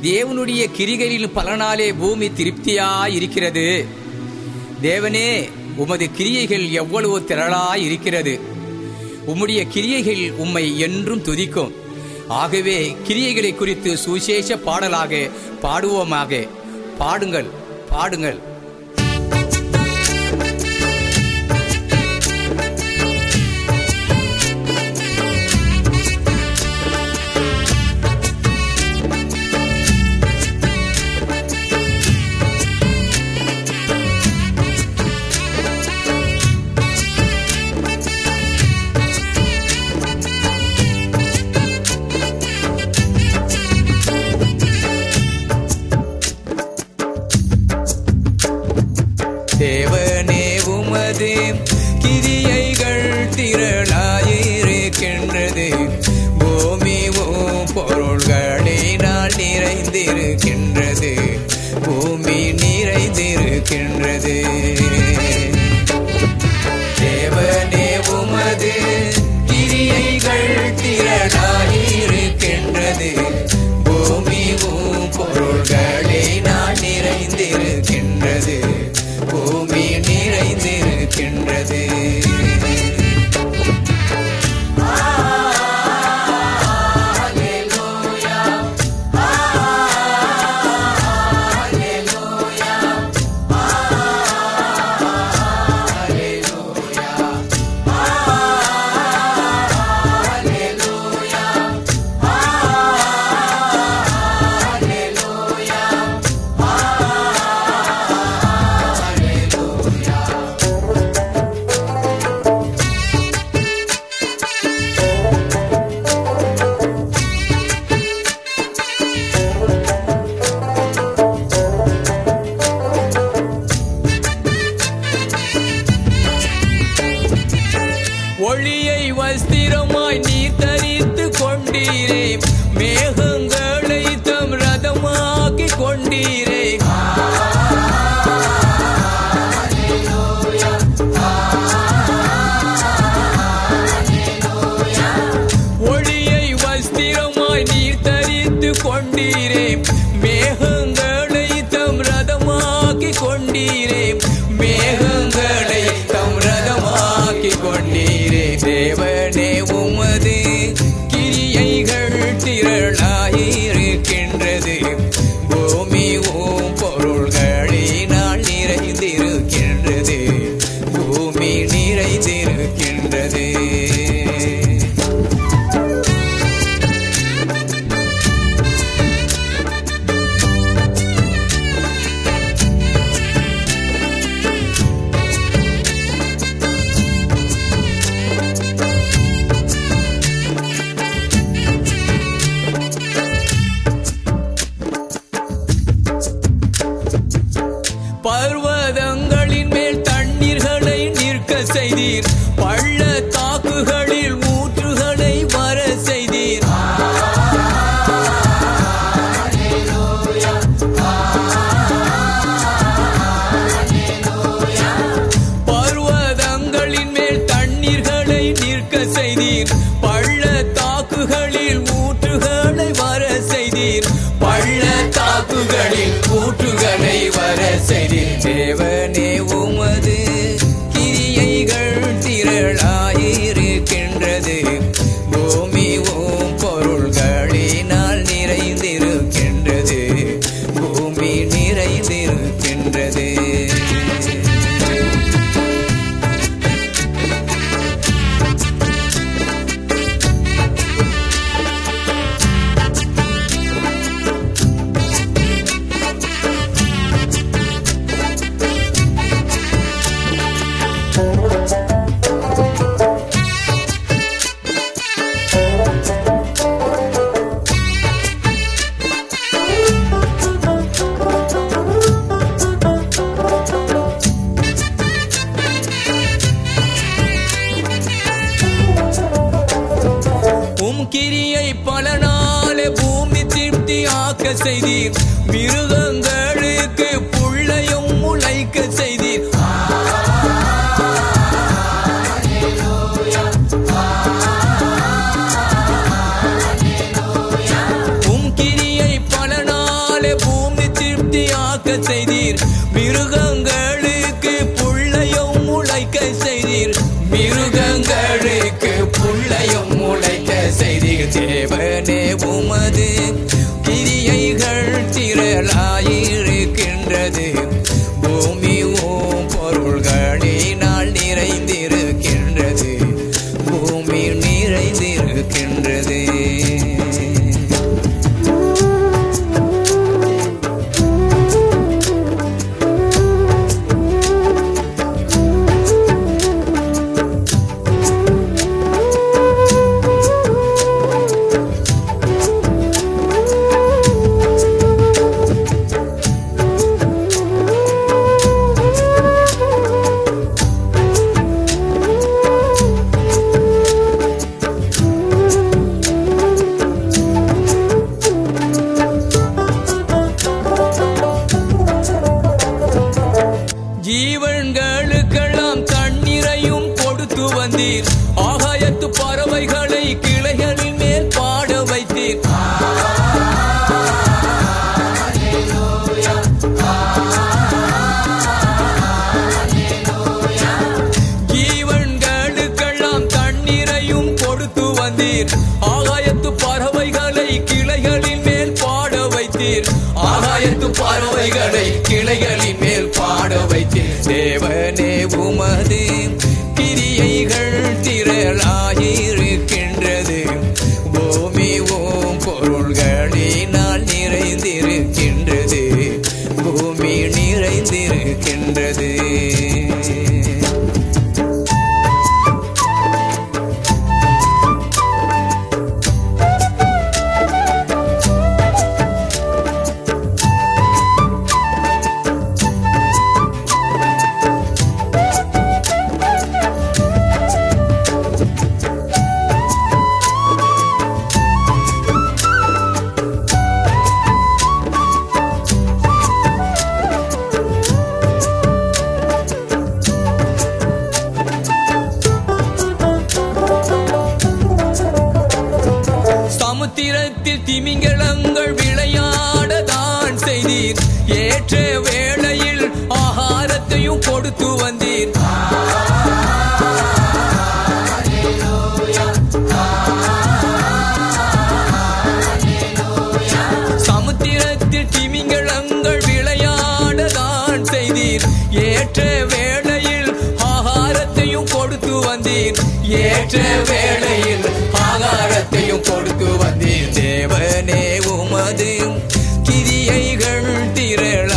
தேவனுடைய கிரிகளின் பலனாலே பூமி திருப்தியாய் இருக்கிறது தேவனே உமது கிரியைகள் எவ்வளவு திரளாய் இருக்கிறது உம்முடைய கிரியைகள் உம்மை என்றும் துதிக்கும் ஆகவே கிரியைகளை குறித்து சுசேஷ பாடலாக பாடுவோமாக பாடுங்கள் பாடுங்கள் தேவனே உமது கிரியைகள் திரளாயிருக்கின்றது பூமி உம் பொருள்களினால் நிறைந்திருக்கின்றது பூமி நிறைந்திருக்கின்றது தேவனே உமது கிரியைகள் திரளாயிருக்கின்றது பூமி உம் பொருள்களினால் நிறைந்திருக்கின்றது பூமி நிறைந்திருக்கின்றது ஒளியை வஸ்திரமாய் நீர் தரித்து கொண்டீரே மேகங்களை தம் ரதமாக்கி கொண்டீரே ஒளியை வஸ்திரமாய் நீர் தரித்து கொண்டீரே மேகங்களை தம் ரதமாக்கி கொண்டீரே மேகங்களை தம் ரதமாக்கி கொண்டீரே தேவனே உமது கிரியைகள் திரளாயிருக்கின்றது பூமி ஓம் பொருள்களினால் நிறைந்திருக்கின்றது பூமி நிறைந்திருக்கின்றது பர்வதங்களின் மேல் தண்ணீர்களை நிற்க செய்தீர் பள்ளத்தாக்குகளில் ஊற்றுகளை வர செய்தீர் பர்வதங்களின் மேல் தண்ணீர்களை நிற்க செய்தீர் பள்ளத்தாக்குகளில் ஊற்றுகளை வர செய்தீர் பள்ளத்தாக்குகளில் ஊற்றுகளை வர செய்தீர் தேவனே உமது கிரியைகள் திரளாயிருக்கின்றது பூமி ஓம் பொருள்களினால் நிறைந்திருக்கின்றது பூமி நிறைந்திருக்கின்றது உம் கிரியை பலனாலே பூமி திருப்தி ஆக்க செய்தீர் மிருகங்களுக்கு புள்ளையும் முளைக்க செய்தீர் உம் கிரியை பலனாலே மழையினாலே பூமி திருப்தியாக்க செய்தீர் மிருகங்களுக்கு புள்ளையும் முளைக்க செய்தீர் மிருகங்களுக்கு புள்ளையும் முளைக்க செய்தீர் தேவனே உமது கிரியைகள் திரளாயிருக்கின்றது பூமி ஓம் பொருள்களினால் நிறைந்திருக்கின்றது பூமி நிறைந்திருக்கின்றது ஜீவன்களுக்கெல்லாம் தண்ணீரையும் கொடுத்து வந்தீர் ஆகாயத்து பறவைகளை கிளைகளின் மேல் பாட வைத்தீர் ஜீவன்களுக்கெல்லாம் தண்ணீரையும் கொடுத்து வந்தீர் ஆகாயத்து பறவைகளை கிளைகளின் மேல் பாட வைத்தீர் ஆகாயத்து பறவைகளை கிளைகளின் மேல் பாட வைத்தீர் தேவனே உமது கிரியைகள் திரளாயிருக்கின்றது பூமி ஓம் பொருள்களினால் நிறைந்திருக்கின்றது பூமி நிறைந்திருக்கின்றது சமுத்திரத்தில் திமிங்கலங்கள் விளையாடதான் செய்தீர் ஏற்ற வேளையில் ஆகாரத்தையும் கொடுத்து வந்தீர் சமுத்திரத்தில் திமிங்கலங்கள் விளையாடதான் செய்தீர் ஏற்ற வேளையில் ஆகாரத்தையும் கொடுத்து வந்தீர் ஏற்ற வேளையில் ஆகாரத்தையும் கொடுத்து வந்தீர் தேவனே உமது கிரியைகள் திரள